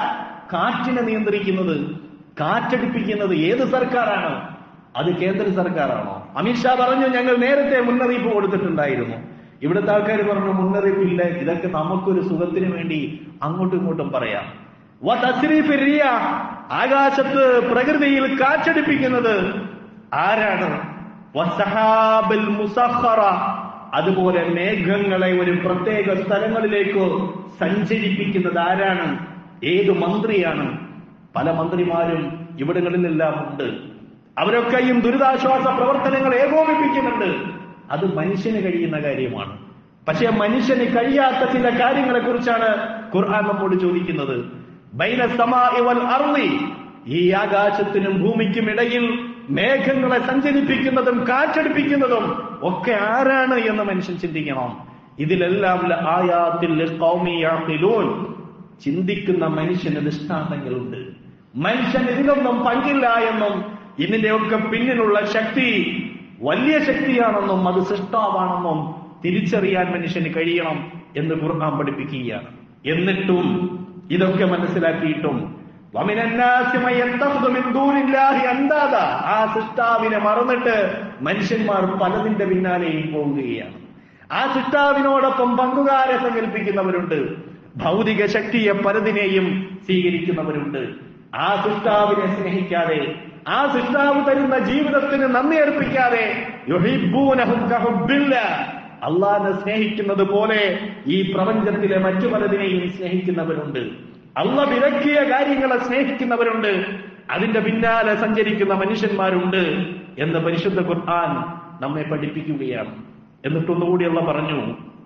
Speaker 1: കാറ്റിനെ നിയന്ത്രിക്കുന്നത് കാറ്റടിപ്പിക്കുന്നത് ഏത് സർക്കാരാണ് അത് കേന്ദ്ര സർക്കാരാണോ അമിത്ഷാ പറഞ്ഞു ഞങ്ങൾ നേരത്തെ മുന്നറിയിപ്പ് കൊടുത്തിട്ടുണ്ടായിരുന്നു ഇവിടുത്തെ ആൾക്കാർ പറഞ്ഞു മുന്നറിയിപ്പില്ല ഇതൊക്കെ നമുക്കൊരു സുഖത്തിന് വേണ്ടി അങ്ങോട്ടും ഇങ്ങോട്ടും പറയാം വതസ്രീഫ് റിയാഹ്, ആകാശത്ത് പ്രകൃതിയിൽ കാറ്റടിപ്പിക്കുന്നത് ആരാണ് വസഹാബിൽ മുസഖറ അതുപോലെ മേഘങ്ങളെ ഒരു പ്രത്യേക സ്ഥലങ്ങളിലേക്ക് സഞ്ചരിപ്പിക്കുന്നത് ആരാണ് ഏത് മന്ത്രിയാണ് പല മന്ത്രിമാരും ഇവിടങ്ങളിലെല്ലാം ഉണ്ട് അവരൊക്കെയും ദുരിതാശ്വാസ പ്രവർത്തനങ്ങൾ ഏകോപിപ്പിക്കുന്നുണ്ട് അത് മനുഷ്യന് കഴിയുന്ന കാര്യമാണ് പക്ഷെ മനുഷ്യന് കഴിയാത്ത ചില കാര്യങ്ങളെ കുറിച്ചാണ് ഖുർആൻ നമ്മോട് ചോദിക്കുന്നത് ബൈന സമാഇ വൽ അർളി ഈ ആകാശത്തിനും ഭൂമിക്കും ഇടയിൽ മേഘങ്ങളെ സഞ്ചരിപ്പിക്കുന്നതും കാറ്റടിപ്പിക്കുന്നതും ഒക്കെ ആരാണ് എന്ന് മനുഷ്യൻ ചിന്തിക്കണം ഇതിലെല്ലാം ല ആയാത്തിൽ ലിഖൗമി യഅഖിലൂൻ. ചിന്തിക്കുന്ന മനുഷ്യന് ദൃഷ്ടാന്തങ്ങളുണ്ട് മനുഷ്യൻ ഇതിലൊന്നും പങ്കില്ല എന്നും ഇതിന്റെയൊക്കെ പിന്നിലുള്ള ശക്തി വലിയ ശക്തിയാണെന്നും അത് സൃഷ്ടാവാണെന്നും തിരിച്ചറിയാൻ മനുഷ്യന് കഴിയണം എന്ന് ഖുർആൻ പഠിപ്പിക്കുകയാണ് എന്നിട്ടും ഇതൊക്കെ മനസ്സിലാക്കിയിട്ടും وَمِنَ النَّاسِ مَن يَتَّخِذُ مِن دُونِ اللَّهِ أَندَادًا. ആ സൃഷ്ടാവിനെ മറന്നിട്ട് മനുഷ്യന്മാർ പലതിന്റെ പിന്നാലെയും പോവുകയാണ് ആ സൃഷ്ടാവിനോടൊപ്പം പങ്കുകാരെ സങ്കല്പിക്കുന്നവരുണ്ട് ഭൗതിക ശക്തിയെ പലതിനെയും സ്വീകരിക്കുന്നവരുണ്ട് ആ സൃഷ്ടാവിനെ സ്നേഹിക്കാതെ ആ സൃഷ്ടാവ് തരുന്ന ജീവിതത്തിന് നന്ദി അർപ്പിക്കാതെ യുഹിബ്ബൂനഹും കഹുബ്ബില്ലാ. അള്ളാഹിനെ സ്നേഹിക്കുന്നത് പോലെ ഈ പ്രപഞ്ചത്തിലെ മറ്റു പലതിനെയും സ്നേഹിക്കുന്നവരുണ്ട് അള്ള വിലക്കിയ കാര്യങ്ങളെ സ്നേഹിക്കുന്നവരുണ്ട് അതിന്റെ പിന്നാലെ സഞ്ചരിക്കുന്ന മനുഷ്യന്മാരുണ്ട് എന്ന് പരിശുദ്ധ ഖുർആൻ നമ്മെ പഠിപ്പിക്കുകയാണ് എന്നിട്ടൊന്നുകൂടി അള്ള പറഞ്ഞു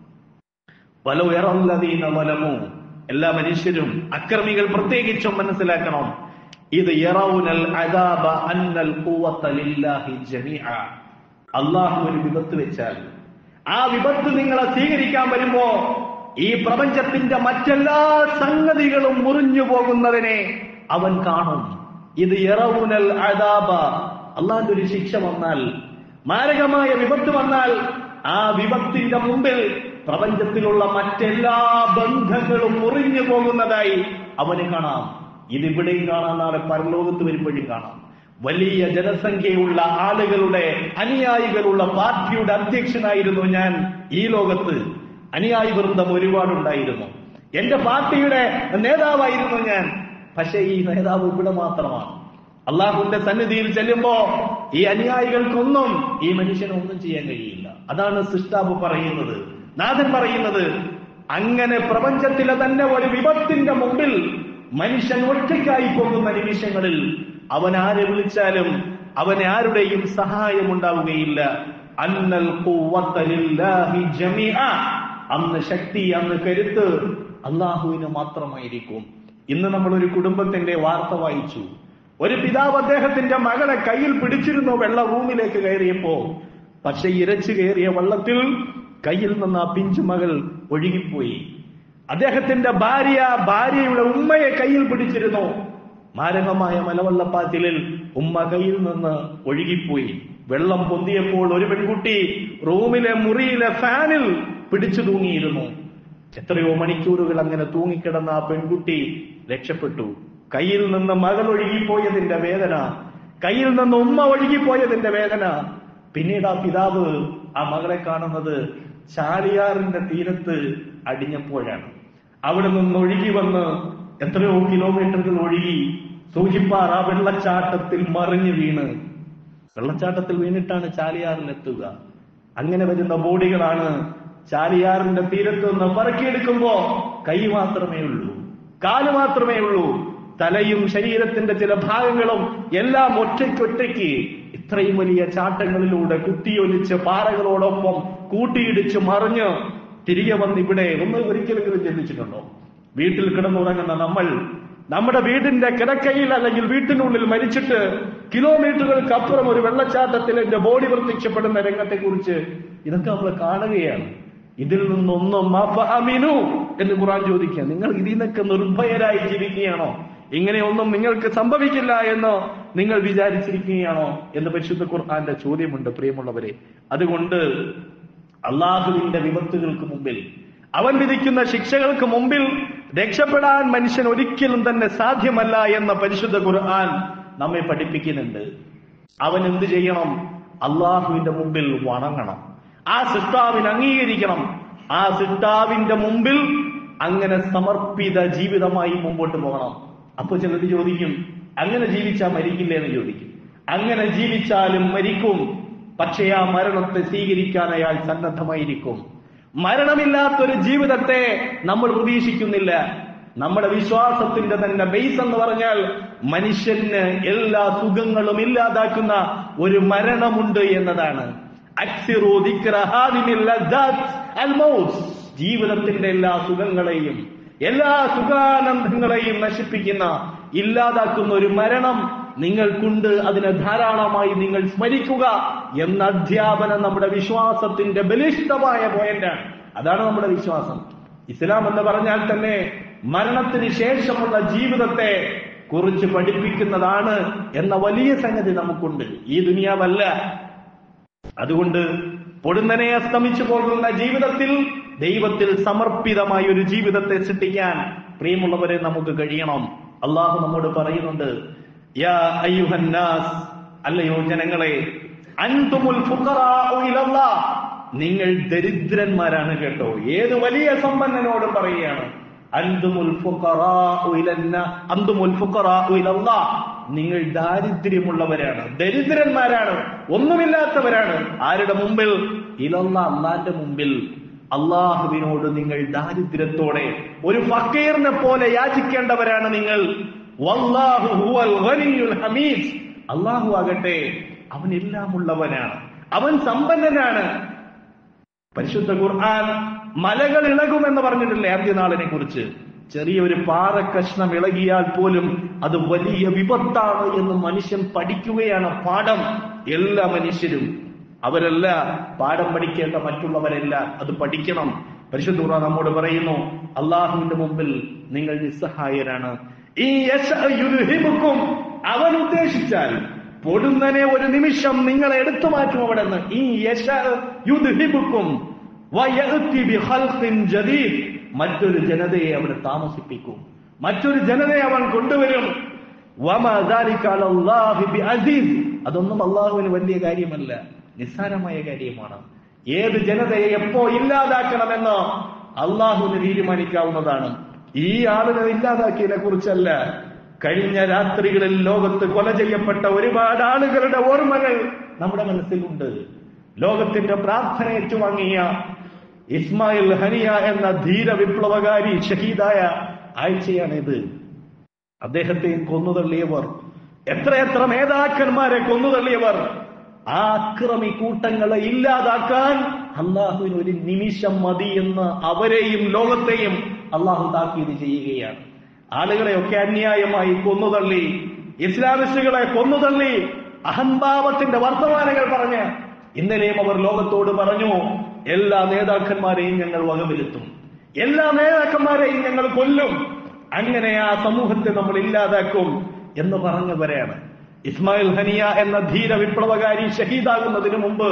Speaker 1: വലോ ഇറല്ലതീന വലമു എല്ലാ മനുഷ്യരും അക്രമികൾ പ്രത്യേകിച്ചും മനസ്സിലാക്കണം ഇത് യറൗനൽ അദാബ അന്നൽ ഖുവത ലില്ലാഹി ജമീഅ അള്ളാഹു ഒരു വിപത്ത് വെച്ചാൽ ആ വിപത്ത് നിങ്ങളെ സ്വീകരിക്കാൻ വരുമ്പോ ഈ പ്രപഞ്ചത്തിന്റെ മറ്റെല്ലാ സംഗതികളും മുറിഞ്ഞു പോകുന്നതിനെ അവൻ കാണും ഇത് യറൗനൽ അദാബ അള്ളാഹിന്റെ ഒരു ശിക്ഷ വന്നാൽ മാരകമായ വിപത്ത് വന്നാൽ ആ വിപത്തിന്റെ മുമ്പിൽ പ്രപഞ്ചത്തിലുള്ള മറ്റെല്ലാ ബന്ധങ്ങളും മുറിഞ്ഞു പോകുന്നതായി അവന് കാണാം ഇതിവിടെയും കാണാം നാളെ പരലോകത്ത് വരുമ്പോഴും കാണാം വലിയ ജനസംഖ്യയുള്ള ആളുകളുടെ അനുയായികളുള്ള പാർട്ടിയുടെ അധ്യക്ഷനായിരുന്നു ഞാൻ ഈ ലോകത്ത് അനുയായി വൃന്ദം ഒരുപാടുണ്ടായിരുന്നു എന്റെ പാർട്ടിയുടെ നേതാവായിരുന്നു ഞാൻ പക്ഷേ ഈ നേതാവ് ഇവിടെ മാത്രമാണ് അള്ളാഹുവിന്റെ സന്നിധിയിൽ ചെല്ലുമ്പോ ഈ അനുയായികൾക്കൊന്നും ഈ മനുഷ്യന് ഒന്നും ചെയ്യാൻ കഴിയില്ല അതാണ് സൃഷ്ടാവ് പറയുന്നത് നാഥൻ പറയുന്നത് അങ്ങനെ പ്രപഞ്ചത്തിലെ തന്നെ ഒരു വിപത്തിന്റെ മുമ്പിൽ മനുഷ്യൻ ഒറ്റയ്ക്കായി പോകുന്ന നിമിഷങ്ങളിൽ അവൻ ആരെ വിളിച്ചാലും അവന് ആരുടെയും സഹായം ഉണ്ടാവുകയില്ല അന്നൽ ഖുവ്വത ലില്ലാഹി ജമീഅ. അന്ന് ശക്തി അന്ന് കരുത്ത് അള്ളാഹുവിന് മാത്രമായിരിക്കും ഇന്ന് നമ്മൾ ഒരു കുടുംബത്തിന്റെ വാർത്ത വായിച്ചു ഒരു പിതാവ് അദ്ദേഹത്തിന്റെ മകളെ കയ്യിൽ പിടിച്ചിരുന്നു വെള്ള റൂമിലേക്ക് കയറിയപ്പോ പക്ഷെ ഇരച്ചു കയറിയ വെള്ളത്തിൽ കയ്യിൽ നിന്ന് ആ പിഞ്ചു മകൾ ഒഴുകിപ്പോയി അദ്ദേഹത്തിന്റെ ഭാര്യ ഭാര്യയുടെ ഉമ്മയെ കയ്യിൽ പിടിച്ചിരുന്നു മാരകമായ മലവെള്ളപ്പാച്ചിലിൽ ഉമ്മ കയ്യിൽ നിന്ന് ഒഴുകിപ്പോയി വെള്ളം പൊന്തിയപ്പോൾ ഒരു പെൺകുട്ടി റൂമിലെ മുറിയിലെ ഫാനിൽ പിടിച്ചു തൂങ്ങിയിരുന്നു എത്രയോ മണിക്കൂറുകൾ അങ്ങനെ തൂങ്ങിക്കിടന്ന ആ പെൺകുട്ടി രക്ഷപ്പെട്ടു കയ്യിൽ നിന്ന് മകൾ ഒഴുകിപ്പോയതിന്റെ വേദന കയ്യിൽ നിന്ന് ഉമ്മ ഒഴുകിപ്പോയതിന്റെ വേദന പിന്നീട് ആ പിതാവ് ആ മകളെ കാണുന്നത് ചാലിയാറിന്റെ തീരത്ത് അടിഞ്ഞപ്പോഴാണ് അവിടെ നിന്ന് ഒഴുകി വന്ന് എത്രയോ കിലോമീറ്ററുകൾ ഒഴുകി സൂചിപ്പാറ ആ വെള്ളച്ചാട്ടത്തിൽ മറിഞ്ഞു വീണ് വെള്ളച്ചാട്ടത്തിൽ വീണിട്ടാണ് ചാലിയാറിലെത്തുക അങ്ങനെ വരുന്ന ബോഡികളാണ് ചാലിയാറിന്റെ തീരത്ത് നിന്ന് പറക്കിയെടുക്കുമ്പോ കൈ മാത്രമേ ഉള്ളൂ കാല് മാത്രമേ ഉള്ളൂ തലയും ശരീരത്തിന്റെ ചില ഭാഗങ്ങളും എല്ലാം ഒറ്റയ്ക്കൊറ്റയ്ക്ക് ഇത്രയും വലിയ ചാട്ടങ്ങളിലൂടെ കുത്തിയൊലിച്ച് പാറകളോടൊപ്പം കൂട്ടിയിടിച്ച് മറിഞ്ഞ് തിരികെ വന്ന് ഇവിടെ ഒന്ന് ഒരിക്കലെങ്കിലും ചിന്തിച്ചിട്ടുണ്ടോ വീട്ടിൽ കിടന്നുറങ്ങുന്ന നമ്മൾ നമ്മുടെ വീടിന്റെ കിടക്കയിൽ അല്ലെങ്കിൽ വീട്ടിനുള്ളിൽ മരിച്ചിട്ട് കിലോമീറ്ററുകൾക്കപ്പുറം ഒരു വെള്ളച്ചാട്ടത്തിൽ എന്റെ ബോഡി പ്രത്യക്ഷപ്പെടുന്ന രംഗത്തെ കുറിച്ച് ഇതൊക്കെ നമ്മൾ കാണുകയാണ് ഇതിൽ നിന്നൊന്നും അഫഅമിനു എന്ന് ഖുറാൻ ചോദിക്കുക നിങ്ങൾ ഇതിൽ നിന്നൊക്കെ നിർഭയരായി ജീവിക്കുകയാണോ ഇങ്ങനെയൊന്നും നിങ്ങൾക്ക് സംഭവിക്കില്ല എന്ന് നിങ്ങൾ വിചാരിച്ചിരിക്കുകയാണോ എന്ന് പരിശുദ്ധ ഖുർആന്റെ ചോദ്യമുണ്ട് പ്രിയമുള്ളവരെ അതുകൊണ്ട് അള്ളാഹുവിന്റെ വിപത്തുകൾക്ക് മുമ്പിൽ അവൻ വിധിക്കുന്ന ശിക്ഷകൾക്ക് മുമ്പിൽ രക്ഷപ്പെടാൻ മനുഷ്യൻ ഒരിക്കലും തന്നെ സാധ്യമല്ല എന്ന പരിശുദ്ധ ഖുർആൻ നമ്മെ പഠിപ്പിക്കുന്നുണ്ട് അവൻ എന്ത് ചെയ്യണം അള്ളാഹുവിന്റെ മുമ്പിൽ വണങ്ങണം ആ സിട്ടാവിനെ അംഗീകരിക്കണം ആ സിട്ടാവിന്റെ മുമ്പിൽ അങ്ങനെ സമർപ്പിത ജീവിതമായി മുമ്പോട്ട് പോകണം അപ്പൊ ചിലർ ചോദിക്കും അങ്ങനെ ജീവിച്ചാൽ മരിക്കില്ലേ എന്ന് ചോദിക്കും അങ്ങനെ ജീവിച്ചാലും മരിക്കും പക്ഷേ ആ മരണത്തെ സ്വീകരിക്കാൻ അയാൾ സന്നദ്ധമായിരിക്കും മരണമില്ലാത്തൊരു ജീവിതത്തെ നമ്മൾ പ്രതീക്ഷിക്കുന്നില്ല നമ്മുടെ വിശ്വാസത്തിന്റെ തന്നെ ബേസ് എന്ന് പറഞ്ഞാൽ മനുഷ്യന് എല്ലാ സുഖങ്ങളും ഇല്ലാതാക്കുന്ന ഒരു മരണമുണ്ട് എന്നതാണ് അക്സിറു ദിക്ര ഹാദിമിൽ ലദ്ദാത്ത് അൽ മൗത്ത്. ജീവിതത്തിന്റെ എല്ലാ സുഖങ്ങളെയും എല്ലാ സുഖാനന്ദങ്ങളെയും നശിപ്പിക്കുന്ന ഇല്ലാതാക്കുന്ന ഒരു മരണം നിങ്ങൾക്കുണ്ട് അതിനെ ധാരാളമായി നിങ്ങൾ സ്മരിക്കുക എന്ന അധ്യാപനം നമ്മുടെ വിശ്വാസത്തിന്റെ ബലിഷ്ഠമായ പോയിന്റാണ് അതാണ് നമ്മുടെ വിശ്വാസം ഇസ്ലാം എന്ന് പറഞ്ഞാൽ തന്നെ മരണത്തിന് ശേഷമുള്ള ജീവിതത്തെ കുറിച്ച് പഠിപ്പിക്കുന്നതാണ് എന്ന വലിയ സംഗതി നമുക്കുണ്ട് ഈ ദുനിയാവല്ല അതുകൊണ്ട് പൊടുന്നനെ അസ്തമിച്ചു പോകുന്ന ജീവിതത്തിൽ ദൈവത്തിൽ സമർപ്പിതമായ ഒരു ജീവിതത്തെ സൃഷ്ടിക്കാൻ പ്രിയമുള്ളവരെ നമുക്ക് കഴിയണം അള്ളാഹു നമ്മോട് പറയുന്നുണ്ട് യാ അയ്യുഹന്നാസ് അല്ലയോ ജനങ്ങളെ അൻതുമുൽ ഫുഖറാഉ ഇലല്ലാഹ് നിങ്ങൾ ദരിദ്രന്മാരാണ് കേട്ടോ ഏത് വലിയ സമ്പന്നനോടും പറയുകയാണ് അന്തുമുൽ ഫുഖറാഉ ഇലന്ന അന്തുമുൽ ഫുഖറാഉ ഇലല്ലാഹ് നിങ്ങൾ ദാരിദ്ര്യമുള്ളവരാണ് ദരിദ്രന്മാരാണ് ഒന്നുമില്ലാത്തവരാണ് ആരുടെ മുമ്പിൽ ഇലല്ല അള്ളാന്റെ മുമ്പിൽ അള്ളാഹുവിനോട് നിങ്ങൾ ദാരിദ്ര്യത്തോടെ ഒരു ഫക്കീറിനെ പോലെ യാചിക്കേണ്ടവരാണ് നിങ്ങൾ വല്ലാഹു ഹുവൽ ഗനിയുൽ ഹമീദ് അള്ളാഹു ആകട്ടെ അവൻ എല്ലാം ഉള്ളവനാണ് അവൻ സമ്പന്നനാണ് പരിശുദ്ധ ഖുർആൻ മലകൾ ഇളകുമെന്ന് പറഞ്ഞിട്ടില്ലേ അന്ത്യനാളിനെ കുറിച്ച് ചെറിയൊരു പാറക്കഷ്ണം ഇളകിയാൽ പോലും അത് വലിയ വിപത്താണ് എന്ന് മനുഷ്യൻ പഠിക്കുകയാണ് പാഠം എല്ലാ മനുഷ്യരും അവരല്ല പാഠം പഠിക്കേണ്ട മറ്റുള്ളവരല്ല അത് പഠിക്കണം പരിശുദ്ധ ഖുർആൻ നമ്മോട് പറയുന്നു അള്ളാഹുവിന്റെ മുമ്പിൽ നിങ്ങൾ നിസ്സഹായരാണ് ഈ യശ യുദ്ഹിബുക്കും അവൻ ഉദ്ദേശിച്ചാൽ പൊടുന്നനെ ഒരു നിമിഷം നിങ്ങളെ എടുത്തു മാറ്റും അവിടെ നിന്ന് ഈ യശ യുദ്ഹിബുക്കും വയഅതി ബിഖൽഖിൻ ജദീദ് മറ്റൊരു ജനതയെ അവിടെ താമസിപ്പിക്കും മറ്റൊരു ജനതയെ അവൻ കൊണ്ടുവരും വമാ ദാലിക അലല്ലാഹി ബിഅസീസ് അതൊന്നും അള്ളാഹുവിന് വലിയ കാര്യമല്ല നിസ്സാരമായ കാര്യമാണ് ഏത് ജനതയെ എപ്പോ ഇല്ലാതാക്കണമെന്ന് അള്ളാഹുവിന് തീരുമാനിക്കാവുന്നതാണ് ഈ ആളുകളെ ഇല്ലാതാക്കിയതിനെ കുറിച്ചല്ല കഴിഞ്ഞ രാത്രികളിൽ ലോകത്ത് കൊല ചെയ്യപ്പെട്ട ഒരുപാട് ആളുകളുടെ ഓർമ്മകൾ നമ്മുടെ മനസ്സിലുണ്ട് ലോകത്തിന്റെ പ്രാർത്ഥന ഏറ്റുവാങ്ങിയ ഇസ്മായിൽ ഹനിയ എന്ന ധീര വിപ്ലവകാരി ഷഹീദായ ആഴ്ചയാണിത് അദ്ദേഹത്തെയും കൊന്നുതള്ളിയവർ എത്രയെത്ര നേതാക്കന്മാരെ കൊന്നുതള്ളിയവർ ആ അക്രമി കൂട്ടങ്ങളെ ഇല്ലാതാക്കാൻ അള്ളാഹുവിന് ഒരു നിമിഷം മതി എന്ന് അവരെയും ലോകത്തെയും അള്ളാഹു താക്കീത് ചെയ്യുകയാണ് ആളുകളെയൊക്കെ അന്യായമായി കൊന്നുതള്ളി ഇസ്ലാമിസ്റ്റുകളെ കൊന്നുതള്ളി അഹംഭാവത്തിന്റെ വർത്തമാനങ്ങൾ പറഞ്ഞ് ഇന്നലെയും അവർ ലോകത്തോട് പറഞ്ഞു എല്ലാ നേതാക്കന്മാരെയും ഞങ്ങൾ വകവരുത്തും എല്ലാ നേതാക്കന്മാരെയും ഞങ്ങൾ കൊല്ലും അങ്ങനെ ആ സമൂഹത്തെ നമ്മൾ ഇല്ലാതാക്കും എന്ന് പറഞ്ഞവരെയാണ് ഇസ്മായിൽ ഹനിയ എന്ന ധീര വിപ്ലവകാരി ഷഹീദാകുന്നതിന് മുമ്പ്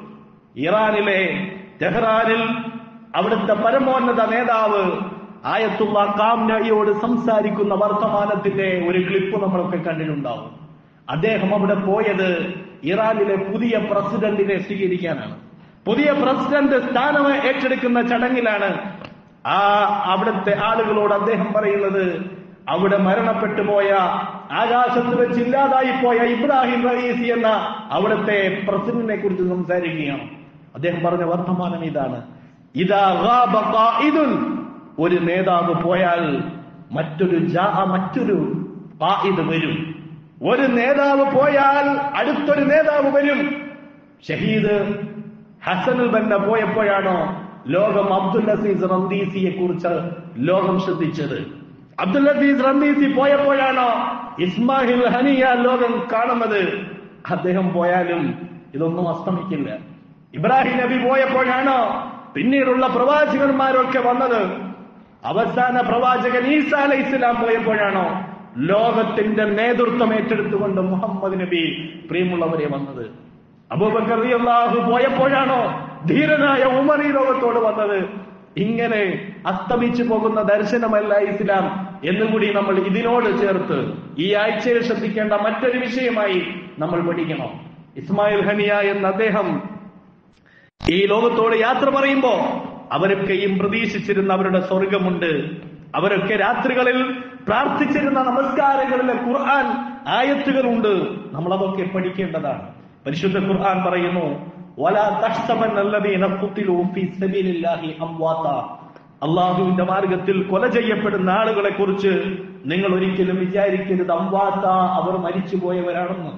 Speaker 1: ഇറാനിലെ ടെഹ്റാനിൽ അവിടുത്തെ പരമോന്നത നേതാവ് ആയത്തുള്ള കാംനയോട് സംസാരിക്കുന്ന വർത്തമാനത്തിന്റെ ഒരു ക്ലിപ്പ് നമ്മളൊക്കെ കണ്ടിട്ടുണ്ടാവും അദ്ദേഹം അവിടെ പോയത് ഇറാനിലെ പുതിയ പ്രസിഡന്റിനെ സ്വീകരിക്കാനാണ് പുതിയ പ്രസിഡന്റ് സ്ഥാനം ഏറ്റെടുക്കുന്ന ചടങ്ങിലാണ് ആ അവിടുത്തെ ആളുകളോട് അദ്ദേഹം പറയുന്നത് അവിടെ മരണപ്പെട്ടു പോയ ആകാശത്ത് വെച്ച് ഇല്ലാതായി പോയ ഇബ്രാഹിം റയീസി എന്ന അവിടുത്തെ പ്രസിഡന്റിനെ കുറിച്ച് സംസാരിക്കുകയാണ് അദ്ദേഹം പറഞ്ഞ വർത്തമാനം ഇതാണ് ഇതാ ഗാബ ഖായിദുൻ. ഒരു നേതാവ് പോയാൽ മറ്റൊരു ജാ- മറ്റൊരു ഖായിദ് വരും ഒരു നേതാവ് പോയാൽ അടുത്തൊരു നേതാവ് വരും ഷഹീദ് ഹസനുൽ ബന്ന പോയപ്പോഴാണോ ലോകം അബ്ദുൽ അസീസ് റന്ദീസിയെ കുറിച്ച് ലോകം ശ്രദ്ധിച്ചത് അബ്ദുൽ അസീസ് റന്ദീസി പോയപ്പോഴാണോ ഇസ്മാഹിൽ ഹനിയ ലോകം കാണുന്നത് അദ്ദേഹം പോയാലും ഇതൊന്നും അസ്തമിക്കില്ല ഇബ്രാഹിം നബി പോയപ്പോഴാണോ പിന്നീടുള്ള പ്രവാചകന്മാരൊക്കെ വന്നത് അവസാന പ്രവാചകൻ ഈസ അലൈഹി ഇസ്ലാം പോയപ്പോഴാണോ ലോകത്തിന്റെ നേതൃത്വം ഏറ്റെടുത്തുകൊണ്ട് മുഹമ്മദ് നബി പ്രിയമുള്ളവരെ വന്നത് അബൂബക്കർ റളിയല്ലാഹു പോയപ്പോഴാണോ ധീരനായ ഉമർ ഈ ലോകത്തോട് വന്നത് ഇങ്ങനെ അസ്തമിച്ചു പോകുന്ന ദർശനമല്ല ഇസ്ലാം എന്നുകൂടി നമ്മൾ ഇതിനോട് ചേർത്ത് ഈ ആഴ്ചയിൽ ശ്രദ്ധിക്കേണ്ട മറ്റൊരു വിഷയമായി നമ്മൾ പഠിക്കണം ഇസ്മായിൽ ഹനിയ എന്ന അദ്ദേഹം ഈ ലോകത്തോട് യാത്ര പറയുമ്പോ അവരൊക്കെയും പ്രതീക്ഷിച്ചിരുന്ന അവരുടെ സ്വർഗമുണ്ട് അവരൊക്കെ രാത്രികളിൽ പ്രാർത്ഥിച്ചിരുന്ന നമസ്കാരങ്ങളിലെ ഖുർആൻ ആയത്തുകളുണ്ട് നമ്മൾ അതൊക്കെ പഠിക്കേണ്ടതാണ് പരിശുദ്ധ ഖുർആൻ പറയുന്നു വലാ തഹ്സബന്നല്ലദീന ഖുതിലൂ ഫീ സബീലില്ലാഹി അംവാത അള്ളാഹുവിന്റെ മാർഗത്തിൽ കൊല ചെയ്യപ്പെടുന്ന ആളുകളെ കുറിച്ച് നിങ്ങൾ ഒരിക്കലും വിചാരിക്കരുത് അംവാത്ത അവർ മരിച്ചുപോയവരാണെന്ന്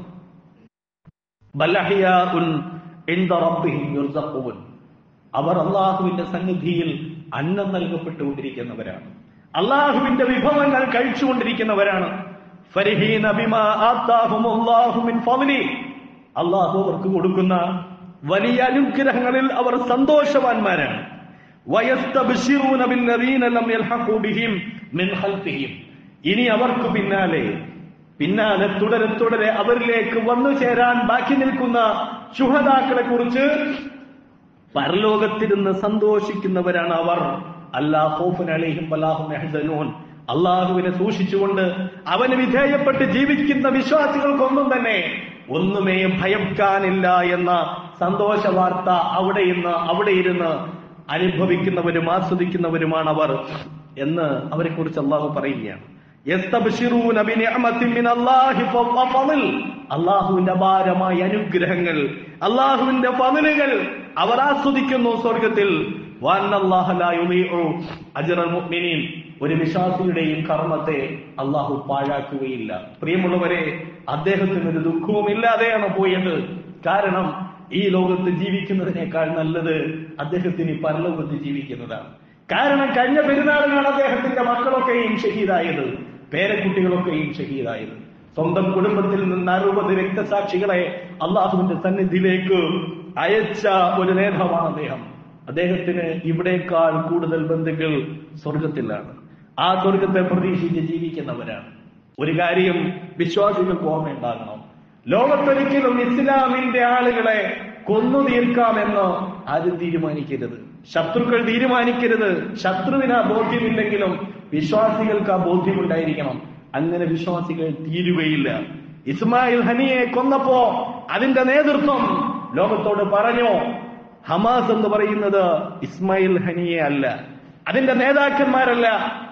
Speaker 1: ബലഹിയാഉൻ ഇൻദ റബ്ബിഹിം യുർസഖൂൻ അവർ അള്ളാഹുവിന്റെ സന്നിധിയിൽ അന്നം നൽകപ്പെട്ടുകൊണ്ടിരിക്കുന്നവരാണ് അള്ളാഹുവിന്റെ വിഭവങ്ങൾ കഴിച്ചുകൊണ്ടിരിക്കുന്നവരാണ് ഫരിഹീന ബിമാ ആത്താഹുമുല്ലാഹു മിൻ ഫദ്ലി അള്ളാഹു അവർക്ക് കൊടുക്കുന്ന വലിയ അനുഗ്രഹങ്ങളിൽ അവർ സന്തോഷവാന്മാരാണ് വയസ്തബ്ശിറൂന ബില്ലദീന ലം യൽഹഖൂ ബിഹിം മിൻ ഖൽഫിഹിം ഇനി അവർക്ക് പിന്നാലെ പിന്നാലെ തുടരെ തുടരെ അവരിലേക്ക് വന്നു ചേരാൻ ബാക്കി നിൽക്കുന്ന ശുഹതാക്കളെ കുറിച്ച് പരലോകത്തിരുന്ന് സന്തോഷിക്കുന്നവരാണ് അവർ അല്ലാ ഖൗഫുൻ അലൈഹിം വലാഹും യഹ്സനൂൻ അള്ളാഹുവിനെ സൂക്ഷിച്ചുകൊണ്ട് അവന് വിധേയപ്പെട്ട് ജീവിക്കുന്ന വിശ്വാസികൾക്കൊന്നും തന്നെ ഒന്നുമേ ഭയക്കാനില്ല എന്ന സന്തോഷ വാർത്ത അവിടെ ഇന്ന് അവിടെ ഇരുന്ന് അനുഭവിക്കുന്നവരും ആസ്വദിക്കുന്നവരുമാണ് അവർ എന്ന് അവരെ കുറിച്ച് അള്ളാഹു പറയുകയാണ് യസ്തബ്ശിറൂന ബിനിഅമത്തിൻ മിനല്ലാഹി ഫളൽ അള്ളാഹുവിന്റെ അപാരമായ അനുഗ്രഹങ്ങൾ അള്ളാഹുവിന്റെ ഫضലുകൾ അവർ ആസ്വദിക്കുന്നു സ്വർഗത്തിൽ വഅന്നല്ലാഹ ലാ യുളീഉ അജ്റൽ മുഅ്മിനീൻ ഒരു വിശ്വാസിയുടെയും കർമ്മത്തെ അള്ളാഹു പാഴാക്കുകയില്ല പ്രിയമുള്ളവരെ അദ്ദേഹത്തിന് ഒരു ദുഃഖവും ഇല്ലാതെയാണ് പോയത് കാരണം ഈ ലോകത്ത് ജീവിക്കുന്നതിനേക്കാൾ നല്ലത് അദ്ദേഹത്തിന് ഈ പരലോകത്ത് ജീവിക്കുന്നതാണ് കാരണം കഴിഞ്ഞ പെരുന്നാളിനാണ് അദ്ദേഹത്തിന്റെ മക്കളൊക്കെയും ഷഹീദായത് പേരക്കുട്ടികളൊക്കെയും ഷഹീദായത് സ്വന്തം കുടുംബത്തിൽ നിന്ന് അറുപത് രക്തസാക്ഷികളെ അള്ളാഹുവിന്റെ സന്നിധിയിലേക്ക് അയച്ച ഒരു നേതാവാണ് അദ്ദേഹം അദ്ദേഹത്തിന് ഇവിടേക്കാൾ കൂടുതൽ ബന്ധുക്കൾ സ്വർഗത്തിലാണ് ആ സ്വർഗത്തെ പ്രതീക്ഷിച്ച് ജീവിക്കുന്നവരാണ് ഒരു കാര്യം വിശ്വാസികൾക്ക് ഓർമ്മയുണ്ടാകണം ലോകത്തൊരിക്കലും ഇസ്ലാമിന്റെ ആളുകളെ കൊന്നു തീർക്കാമെന്ന് ആരും തീരുമാനിക്കരുത് ശത്രുക്കൾ തീരുമാനിക്കരുത് ശത്രുവിന് ആ ബോധ്യമില്ലെങ്കിലും വിശ്വാസികൾക്ക് ആ ബോധ്യമുണ്ടായിരിക്കണം അങ്ങനെ വിശ്വാസികൾ തീരുകയില്ല ഇസ്മായിൽ ഹനിയെ കൊന്നപ്പോ അതിന്റെ നേതൃത്വം ലോകത്തോട് പറഞ്ഞു ഹമാസ് എന്ന് പറയുന്നത് ഇസ്മായിൽ ഹനിയെ അല്ല അതിന്റെ നേതാക്കന്മാരല്ല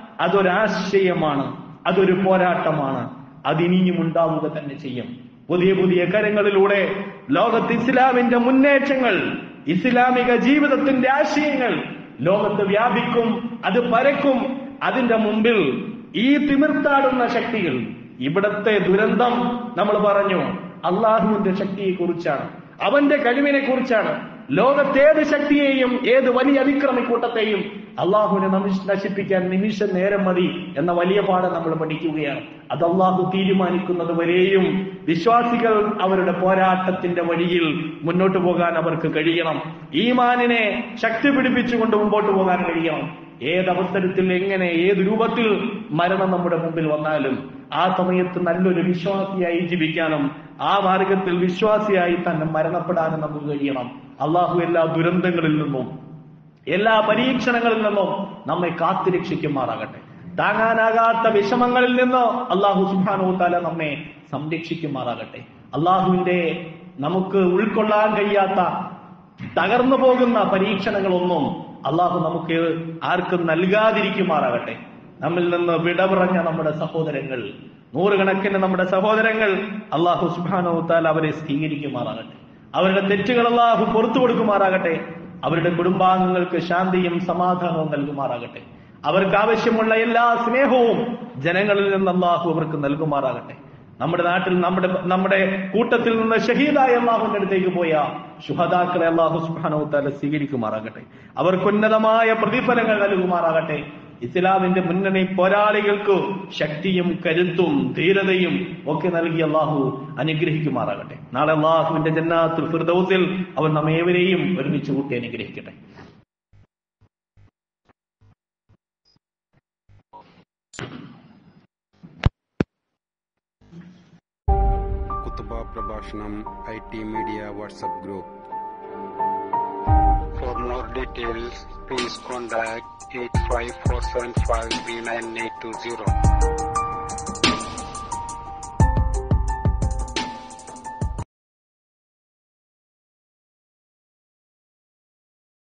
Speaker 1: അതൊരാശയമാണ് അതൊരു പോരാട്ടമാണ് അതിനിയും ഉണ്ടാവുക തന്നെ ചെയ്യും പുതിയ പുതിയ കരങ്ങളിലൂടെ ലോകത്ത് ഇസ്ലാമിന്റെ മുന്നേറ്റങ്ങൾ ഇസ്ലാമിക ജീവിതത്തിന്റെ ആശയങ്ങൾ ലോകത്ത് വ്യാപിക്കും അത് പരക്കും അതിന്റെ മുമ്പിൽ ഈ തിമിർത്താടുന്ന ശക്തികൾ ഇവിടത്തെ ദുരന്തം നമ്മൾ പറഞ്ഞു അള്ളാഹുവിന്റെ ശക്തിയെ കുറിച്ചാണ് അവന്റെ കഴിവിനെ കുറിച്ചാണ് ലോകത്തേത് ശക്തിയെയും ഏത് വലിയ അതിക്രമിക്കൂട്ടത്തെയും അള്ളാഹുവിനെ നമിഷ് നശിപ്പിക്കാൻ നിമിഷ നേരം മതി എന്ന വലിയ പാഠം നമ്മൾ പഠിക്കുകയാണ് അത് അള്ളാഹു തീരുമാനിക്കുന്നത് വരെയും വിശ്വാസികൾ അവരുടെ പോരാട്ടത്തിന്റെ വഴിയിൽ മുന്നോട്ട് പോകാൻ അവർക്ക് കഴിയണം ഈമാനിനെ ശക്തി പിടിപ്പിച്ചുകൊണ്ട് മുമ്പോട്ട് പോകാൻ കഴിയണം ഏതവസരത്തിൽ എങ്ങനെ ഏത് രൂപത്തിൽ മരണം നമ്മുടെ മുമ്പിൽ വന്നാലും ആ സമയത്ത് നല്ലൊരു വിശ്വാസിയായി ജീവിക്കാനും ആ മാർഗത്തിൽ വിശ്വാസിയായി തന്നെ മരണപ്പെടാനും നമുക്ക് കഴിയണം അള്ളാഹു എല്ലാ ദുരന്തങ്ങളിൽ നിന്നും എല്ലാ പരീക്ഷണങ്ങളിൽ നിന്നും നമ്മെ കാത്തുരക്ഷിക്കുമാറാകട്ടെ താങ്ങാനാകാത്ത വിഷമങ്ങളിൽ നിന്ന് അള്ളാഹു സുബാനു താല നമ്മെ സംരക്ഷിക്കുമാറാകട്ടെ അള്ളാഹുവിന്റെ നമുക്ക് ഉൾക്കൊള്ളാൻ കഴിയാത്ത തകർന്നു പോകുന്ന പരീക്ഷണങ്ങളൊന്നും അള്ളാഹു നമുക്ക് ആർക്കും നൽകാതിരിക്കുമാറാകട്ടെ നമ്മിൽ നിന്ന് വിട പറഞ്ഞ നമ്മുടെ സഹോദരങ്ങൾ നൂറുകണക്കിന് നമ്മുടെ സഹോദരങ്ങൾ അള്ളാഹു സുബാനോ താൽ അവരെ സ്വീകരിക്കുമാറാകട്ടെ അവരുടെ തെറ്റുകൾ അള്ളാഹു പുറത്തു കൊടുക്കുമാറാകട്ടെ അവരുടെ കുടുംബാംഗങ്ങൾക്ക് ശാന്തിയും സമാധാനവും നൽകുമാറാകട്ടെ അവർക്ക് ആവശ്യമുള്ള എല്ലാ സ്നേഹവും ജനങ്ങളിൽ നിന്ന് അള്ളാഹു അവർക്ക് നൽകുമാറാകട്ടെ നമ്മുടെ നാട്ടിൽ നമ്മുടെ നമ്മുടെ കൂട്ടത്തിൽ നിന്ന് ഷഹീദായ അള്ളാഹുവിന്റെ അടുത്തേക്ക് പോയ ശുഹദാക്കളെ അള്ളാഹു സുബാനോ താല സ്വീകരിക്കുമാറാകട്ടെ അവർക്ക് ഉന്നതമായ പ്രതിഫലങ്ങൾ നൽകുമാറാകട്ടെ ഇസ്ലാമിന്റെ മുന്നണി പോരാളികൾക്ക് ശക്തിയും കരുത്തും ധീരതയും ഒക്കെ നൽകി അള്ളാഹു അനുഗ്രഹിക്കുമാറാകട്ടെ നാളെ അള്ളാഹുവിന്റെ ജന്നാത്തുൽ ഫിർദൗസിൽ അവൻ നമ്മേവരെയും ഒരുമിച്ച് കൂട്ടി അനുഗ്രഹിക്കട്ടെ
Speaker 2: കുത്തുബ പ്രഭാഷണം I T media WhatsApp group
Speaker 3: For more
Speaker 2: details, please contact 85475 3980.